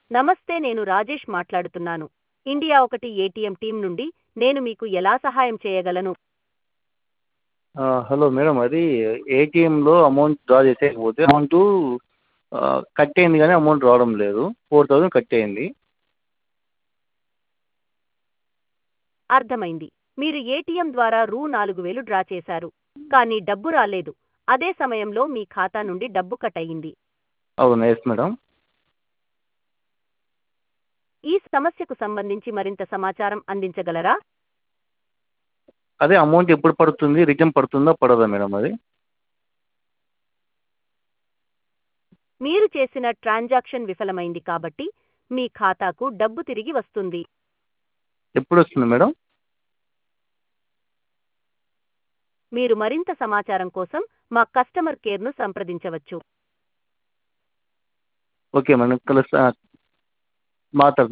నమస్తే నేను రాజేష్ మాట్లాడుతున్నాను ఇండియా ఒకటి ఏటీఎం టీం నుండి నేను మీకు ఎలా సహాయం చేయగలను ఆ, హలో మేడం అది ఏటీఎంలో అమౌంట్ డ్రా చేసేయకపోతే అమౌంట్ కట్ అయింది కానీ అమౌంట్ రావడం లేదు ఫోర్ థౌజండ్ కట్ అయింది అర్థమైంది మీరు ఏటీఎం ద్వారా రూ నాలుగు వేలు డ్రా చేశారు కానీ డబ్బు రాలేదు అదే సమయంలో మీ ఖాతా నుండి డబ్బు కట్ అయ్యింది అవును ఎస్ మేడం ఈ సమస్యకు సంబంధించి మరింత సమాచారం అందించగలరా అదే అమౌంట్ ఎప్పుడు పడుతుంది రిటర్న్ పడుతుందా పడదా మేడం అది మీరు చేసిన ట్రాన్సాక్షన్ విఫలమైంది కాబట్టి మీ ఖాతాకు డబ్బు తిరిగి వస్తుంది ఎప్పుడు వస్తుంది మేడం మీరు మరింత సమాచారం కోసం మా కస్టమర్ కేర్ను సంప్రదించవచ్చు ఓకే మేడం కలుస్తా మాట్లాడతాను